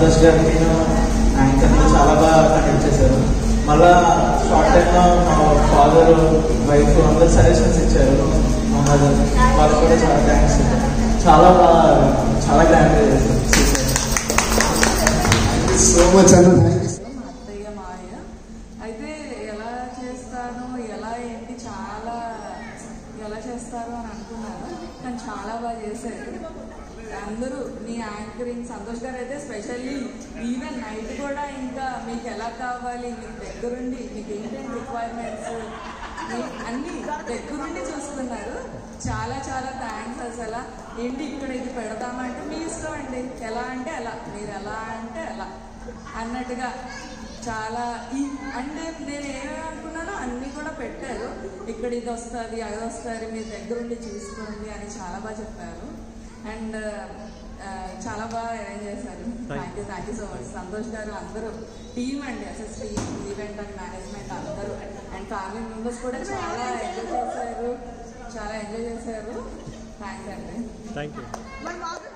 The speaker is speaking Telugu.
సంతోష్ గారికి యాంకర్ని చాలా బాగా కండక్ట్ చేశారు మళ్ళా షార్ట్ టైంలో మా ఫాదర్ వైఫ్ అందరు సజెషన్స్ ఇచ్చారు మా మదర్ వాళ్ళకి కూడా చాలా థ్యాంక్స్ చాలా బాగా చాలా గ్రాండ్గా చేశారు సో మచ్ అన్న థ్యాంక్ యూ మా అత్తయ్య మాయ అయితే ఎలా చేస్తాను ఎలా ఏంటి చాలా ఎలా చేస్తారు అని అనుకున్నాను కానీ చాలా బాగా చేశారు అందరూ మీ యాంకరింగ్ సంతోష్ గారు అయితే స్పెషల్లీ ఈవెన్ నైట్ కూడా ఇంకా మీకు ఎలా కావాలి మీకు దగ్గరుండి మీకు ఏంటంటే రిక్వైర్మెంట్స్ అన్ని దగ్గరుండి చూసుకున్నారు చాలా చాలా థ్యాంక్స్ అసలు ఏంటి ఇక్కడ ఇది పెడదామంటే మీ ఇష్టం అండి ఎలా అంటే అలా మీరు ఎలా అంటే అలా అన్నట్టుగా చాలా ఈ అంటే నేను ఏమేమి అనుకున్నానో అన్నీ కూడా పెట్టారు ఇక్కడ ఇది వస్తుంది అది వస్తుంది మీ దగ్గరుండి చూసుకోండి అని చాలా బాగా చెప్పారు అండ్ చాలా బాగా అరేంజ్ చేశారు thank you thank you so much Santosh గారు అందరూ టీమ్ అండి అసలు టీమ్ ఈవెంట్ అండ్ మేనేజ్మెంట్ అందరూ అండ్ ఫ్యామిలీ మెంబర్స్ కూడా చాలా ఎంజాయ్ చేశారు చాలా ఎంజాయ్ చేశారు థ్యాంక్స్ అండి థ్యాంక్ యూ మరి మాకు